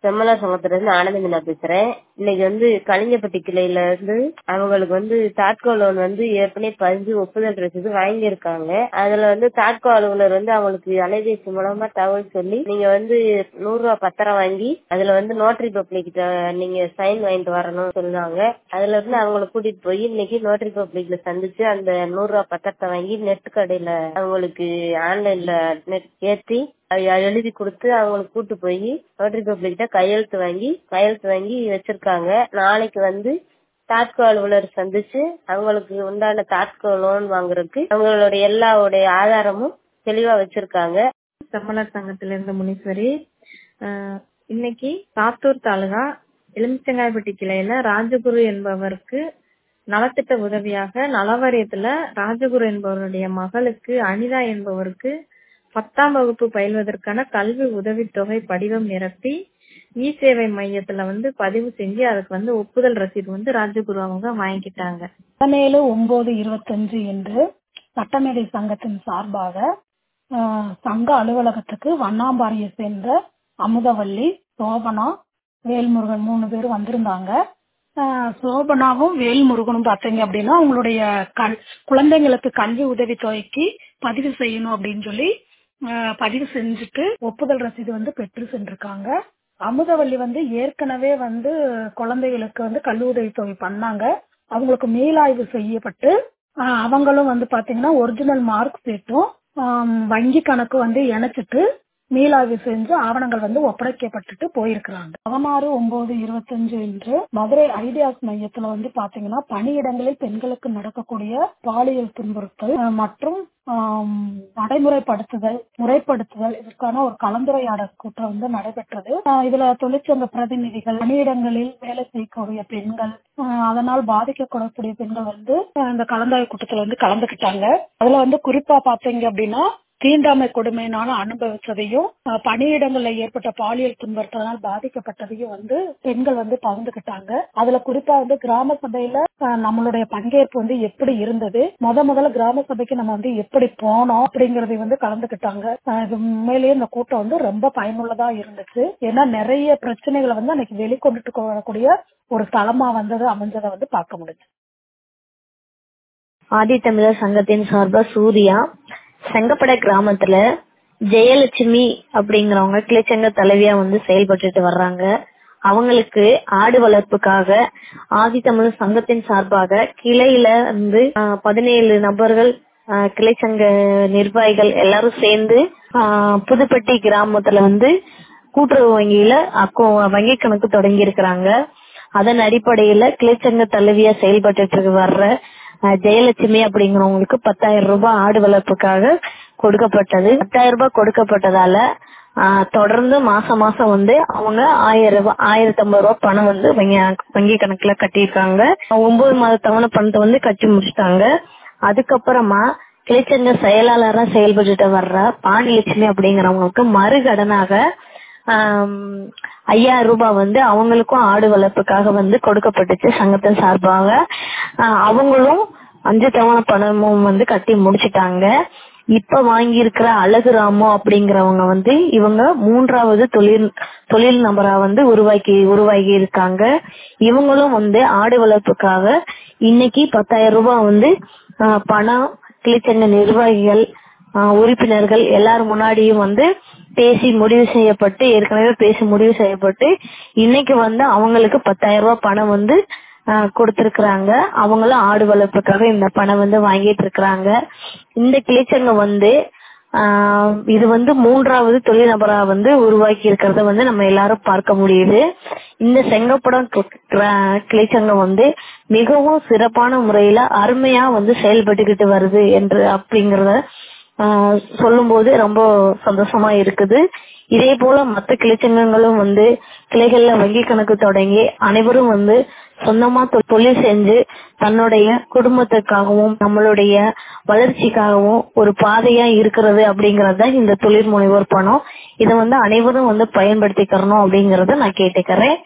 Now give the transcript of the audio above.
செம்மலா சங்கத்துல இருந்து ஆனந்த மீனா பேசுறேன் இன்னைக்கு வந்து கலிங்கப்பட்டி கிளையில இருந்து அவங்களுக்கு வந்து தாட்கோ லோன் வந்து ஏற்கனவே பதிஞ்சு ஒப்புதல் ரசீது வாங்கியிருக்காங்க அதுல வந்து தாட்கோ அலுவலர் வந்து அவங்களுக்கு அலைபேசி மூலமா தகவல் சொல்லி நீங்க வந்து நூறு ரூபாய் பத்திரம் வாங்கி அதுல வந்து நோட்டரி பப்ளிக் நீங்க சைன் வாங்கிட்டு வரணும்னு சொன்னாங்க அதுல இருந்து அவங்களை கூட்டிட்டு போய் இன்னைக்கு நோட்டரி பப்ளிக்ல சந்திச்சு அந்த நூறு ரூபாய் பத்திரத்தை வாங்கி நெட் கடையில அவங்களுக்கு ஆன்லைன்ல நெட் ஏத்தி எழுதி கொடுத்து அவங்களுக்கு கூட்டு போய் நோட்டரி பப்ளிக்கிட்ட கையெழுத்து வாங்கி கையெழுத்து வாங்கி வச்சிருக்காங்க நாளைக்கு வந்து தாட்கோ அலுவலர் சந்திச்சு அவங்களுக்கு உண்டான தாட்கோ லோன் வாங்குறதுக்கு அவங்களுடைய எல்லாவுடைய ஆதாரமும் தெளிவா வச்சிருக்காங்க செம்மலர் சங்கத்திலிருந்து முனீஸ்வரி அஹ், இன்னைக்கு சாத்தூர் தாலுகா எலுமிச்சங்காய்பட்டி கிளையில ராஜகுரு என்பவருக்கு நலத்திட்ட உதவியாக நலவாரியத்துல ராஜகுரு என்பவருடைய மகளுக்கு அனிதா என்பவருக்கு பத்தாம் வகுப்பு பயில்வதற்கான கல்வி உதவித்தொகை படிவம் நிரப்பி இ சேவை மையத்துல வந்து பதிவு செஞ்சு அதுக்கு வந்து ஒப்புதல் ரசீது வந்து ராஜகுரு அவங்க வாங்கிக்கிட்டாங்க பதினேழு ஒன்பது இருபத்தஞ்சு என்று சட்டமேதை சங்கத்தின் சார்பாக ஆஹ், சங்க அலுவலகத்துக்கு வண்ணாம்பாறையை சேர்ந்த அமுதவல்லி சோபனா வேல்முருகன் மூணு பேர் வந்திருந்தாங்க ஆஹ், சோபனாவும் வேல்முருகனும் பார்த்தீங்க அப்படின்னா அவங்களுடைய கல் குழந்தைங்களுக்கு கல்வி உதவி தொகைக்கு பதிவு செய்யணும் அப்படின்னு சொல்லி ஆஹ், பதிவு செஞ்சுட்டு ஒப்புதல் ரசீது வந்து பெற்று சென்றிருக்காங்க அமுதவல்லி வந்து ஏற்கனவே வந்து குழந்தைகளுக்கு வந்து கல்வி உதவி தொகை பண்ணாங்க அவங்களுக்கு மேலாய்வு செய்யப்பட்டு ஆஹ், அவங்களும் வந்து பாத்தீங்கன்னா ஒரிஜினல் மார்க் ஷீட்டும் ஆம், வங்கி கணக்கு வந்து இணைச்சிட்டு மீளாய்வு செஞ்சு ஆவணங்கள் வந்து ஒப்படைக்கப்பட்டுட்டு போயிருக்கிறாங்க பதினாறு ஒன்பது இருபத்தஞ்சு என்று மதுரை ஐடியாஸ் மையத்துல வந்து பாத்தீங்கன்னா பணியிடங்களில் பெண்களுக்கு நடக்கக்கூடிய பாலியல் துன்புறுத்தல் அஹ், மற்றும் ஆம், நடைமுறைப்படுத்துதல் முறைப்படுத்துதல் இதற்கான ஒரு கலந்துரையாடல் கூட்டம் வந்து நடைபெற்றது அஹ், இதுல தொழிற்சங்க பிரதிநிதிகள் பணியிடங்களில் வேலை செய்யக்கூடிய பெண்கள் அஹ், அதனால் பாதிக்கப்படக்கூடிய பெண்கள் வந்து அஹ், இந்த கலந்தாய்வு கூட்டத்துல வந்து கலந்துக்கிட்டாங்க அதுல வந்து குறிப்பா பாத்தீங்க அப்படின்னா தீண்டாமை கொடுமையினால அனுபவிச்சதையும் அஹ், பணியிடங்கள்ல ஏற்பட்ட பாலியல் துன்புறுத்தலால் பாதிக்கப்பட்டதையும் வந்து பெண்கள் வந்து பகிர்ந்துக்கிட்டாங்க அதுல குறிப்பா வந்து கிராம சபையில அஹ், நம்மளுடைய பங்கேற்பு வந்து எப்படி இருந்தது முத முதல்ல கிராம சபைக்கு நம்ம வந்து எப்படி போனோம் அப்படிங்கறதை வந்து கலந்துக்கிட்டாங்க அஹ், இது உண்மையிலேயே இந்த கூட்டம் வந்து ரொம்ப பயனுள்ளதா இருந்துச்சு ஏன்னா நிறைய பிரச்சனைகளை வந்து அன்னைக்கு வெளிக்கொண்டுட்டு வரக்கூடிய ஒரு தளமா வந்தது அமைஞ்சதை வந்து பார்க்க முடியுது ஆதித்தமிழர் சங்கத்தின் சார்பா சூர்யா செங்கப்படை கிராமத்துல ஜெயலட்சுமி அப்படிங்கிறவங்க கிளைச்சங்க தலைவியா வந்து செயல்பட்டுட்டு வர்றாங்க அவங்களுக்கு ஆடு வளர்ப்புக்காக ஆதித்தமிழர் சங்கத்தின் சார்பாக கிளையில இருந்து ஆஹ், பதினேழு நபர்கள் ஆஹ், கிளைச்சங்க நிர்வாகிகள் எல்லாரும் சேர்ந்து ஆஹ், புதுப்பட்டி கிராமத்துல வந்து கூட்டுறவு வங்கியில அக்கோ வங்கி கணக்கு தொடங்கி இருக்கிறாங்க அதன் அடிப்படையில கிளைச்சங்க தலைவியா செயல்பட்டு வர்ற அஹ், ஜெயலட்சுமி அப்படிங்கிறவங்களுக்கு பத்தாயிரம் ரூபாய் ஆடு வளர்ப்புக்காக கொடுக்கப்பட்டது பத்தாயிரம் ரூபாய் கொடுக்கப்பட்டதால ஆஹ், தொடர்ந்து மாசம் மாசம் வந்து அவங்க ஆயிரம் ரூபாய் ஆயிரத்தி ஐம்பது ரூபாய் பணம் வந்து வங்கி வங்கி கணக்குல கட்டியிருக்காங்க ஒன்பது மாத தவணை பணத்தை வந்து கட்டி முடிச்சிட்டாங்க அதுக்கப்புறமா கிளைச்சங்க செயலாளரா செயல்பட்டுட்டு வர்ற பாண்டியலட்சுமி அப்படிங்கிறவங்களுக்கு மறுகடனாக ஆம், ஐயாயிரம் ரூபாய் வந்து அவங்களுக்கும் ஆடு வளர்ப்புக்காக வந்து கொடுக்கப்பட்டுச்சு சங்கத்தின் சார்பாக ஆஹ், அவங்களும் அஞ்சு தவணை பணமும் வந்து கட்டி முடிச்சிட்டாங்க இப்ப வாங்கி இருக்கிற அழகு ராமு அப்படிங்கிறவங்க வந்து இவங்க மூன்றாவது தொழில் தொழில் நபரா வந்து உருவாக்கி உருவாகி இருக்காங்க இவங்களும் வந்து ஆடு வளர்ப்புக்காக இன்னைக்கு பத்தாயிரம் ரூபாய் வந்து ஆஹ், பணம் கிளிச்சங்க நிர்வாகிகள் ஆஹ், உறுப்பினர்கள் எல்லாரும் முன்னாடியும் வந்து பேசி முடிவு செய்யப்பட்டு ஏற்கனவே பேசி முடிவு செய்யப்பட்டு இன்னைக்கு வந்து அவங்களுக்கு பத்தாயிரம் ரூபாய் பணம் வந்து ஆஹ், கொடுத்திருக்கிறாங்க அவங்களும் ஆடு வளர்ப்புக்காக இந்த பணம் வந்து வாங்கிட்டு இருக்கிறாங்க இந்த கிளைச்சங்கம் வந்து ஆஹ், இது வந்து மூன்றாவது தொழில்நபரா வந்து உருவாக்கி இருக்கிறத வந்து நம்ம எல்லாரும் பார்க்க முடியுது இந்த செங்கப்படம் கி- கிரா- கிளைச்சங்கம் வந்து மிகவும் சிறப்பான முறையில அருமையா வந்து செயல்பட்டுக்கிட்டு வருது என்று அப்படிங்கறத ஆஹ் சொல்லும்போது ரொம்ப சந்தோஷமா இருக்குது இதே போல மத்த கிளைச்சங்கங்களும் வந்து கிளைகள்ல வங்கி கணக்கு தொடங்கி அனைவரும் வந்து சொந்தமா தொ- தொழில் செஞ்சு தன்னுடைய குடும்பத்துக்காகவும் நம்மளுடைய வளர்ச்சிக்காகவும் ஒரு பாதையா இருக்கிறது அப்படிங்கறது தான் இந்த தொழில் முனைவோர் பணம் இதை வந்து அனைவரும் வந்து பயன்படுத்திக்கிறணும் அப்படிங்கறத நான் கேட்டுக்கிறேன்